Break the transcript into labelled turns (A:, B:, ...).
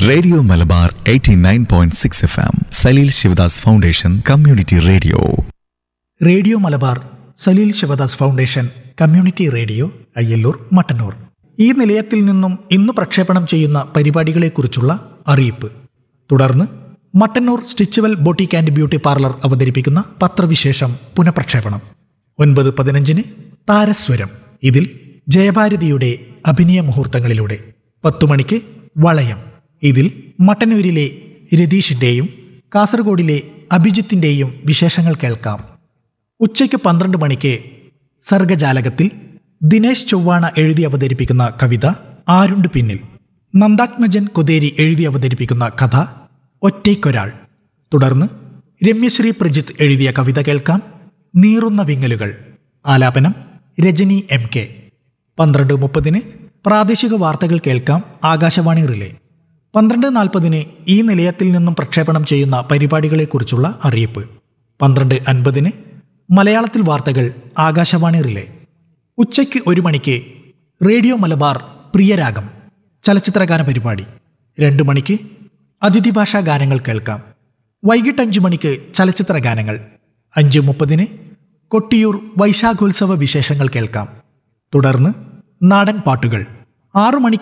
A: radio Malabar 89.6 F M Saleel Sivadas foundation community radio
B: radio Malabar Saleel Sivadas foundation community radio Ayyallur Mattannur ഈ നിലയത്തിൽ നിന്നും ഇന്ന് പ്രക്ഷേപണം ചെയ്യുന്ന പരിപാടികളെക്കുറിച്ചുള്ള അറിയിപ്പ് തുടർന്ന് Mattannur Stitchwell boutique and beauty parlour അവതരിപ്പിക്കുന്ന പത്രവിശേഷം പുനഃപ്രക്ഷേപണം ഒൻപത് പതിനഞ്ചിന് താരസ്വരം ഇതിൽ ജയഭാരതിയുടെ അഭിനയ മുഹൂർത്തങ്ങളിലൂടെ പത്തു മണിക്ക് വളയം ഇതിൽ മട്ടന്നൂരിലെ രതീഷിന്റെയും കാസർഗോഡിലെ അഭിജിത്തിന്റെയും വിശേഷങ്ങൾ കേൾക്കാം ഉച്ചയ്ക്ക് പന്ത്രണ്ട് മണിക്ക് സർഗജാലകത്തിൽ ദിനേശ് ചൊവ്വാണ എഴുതി അവതരിപ്പിക്കുന്ന കവിത ആരുണ്ട് പിന്നിൽ നന്ദാത്മജൻ കൊതേരി എഴുതി അവതരിപ്പിക്കുന്ന കഥ ഒറ്റയ്ക്കൊരാൾ തുടർന്ന് രമ്യശ്രീ പ്രജിത്ത് എഴുതിയ കവിത കേൾക്കാം നീറുന്ന വിങ്ങലുകൾ ആലാപനം രജനി എം കെ പന്ത്രണ്ട് മുപ്പതിന് പ്രാദേശിക വാർത്തകൾ കേൾക്കാം ആകാശവാണി റിലേ പന്ത്രണ്ട് നാൽപ്പതിന് ഈ നിലയത്തിൽ നിന്നും പ്രക്ഷേപണം ചെയ്യുന്ന പരിപാടികളെക്കുറിച്ചുള്ള അറിയിപ്പ് പന്ത്രണ്ട് അൻപതിന് മലയാളത്തിൽ വാർത്തകൾ ആകാശവാണി റിലേ ഉച്ചയ്ക്ക് ഒരു മണിക്ക് റേഡിയോ മലബാർ പ്രിയരാഗം ചലച്ചിത്രഗാന പരിപാടി രണ്ടു മണിക്ക് അതിഥി ഭാഷാ ഗാനങ്ങൾ കേൾക്കാം വൈകിട്ട് അഞ്ചു മണിക്ക് ചലച്ചിത്ര ഗാനങ്ങൾ അഞ്ച് മുപ്പതിന് കൊട്ടിയൂർ വൈശാഖോത്സവ വിശേഷങ്ങൾ കേൾക്കാം തുടർന്ന് നാടൻ പാട്ടുകൾ ആറു മണിക്ക്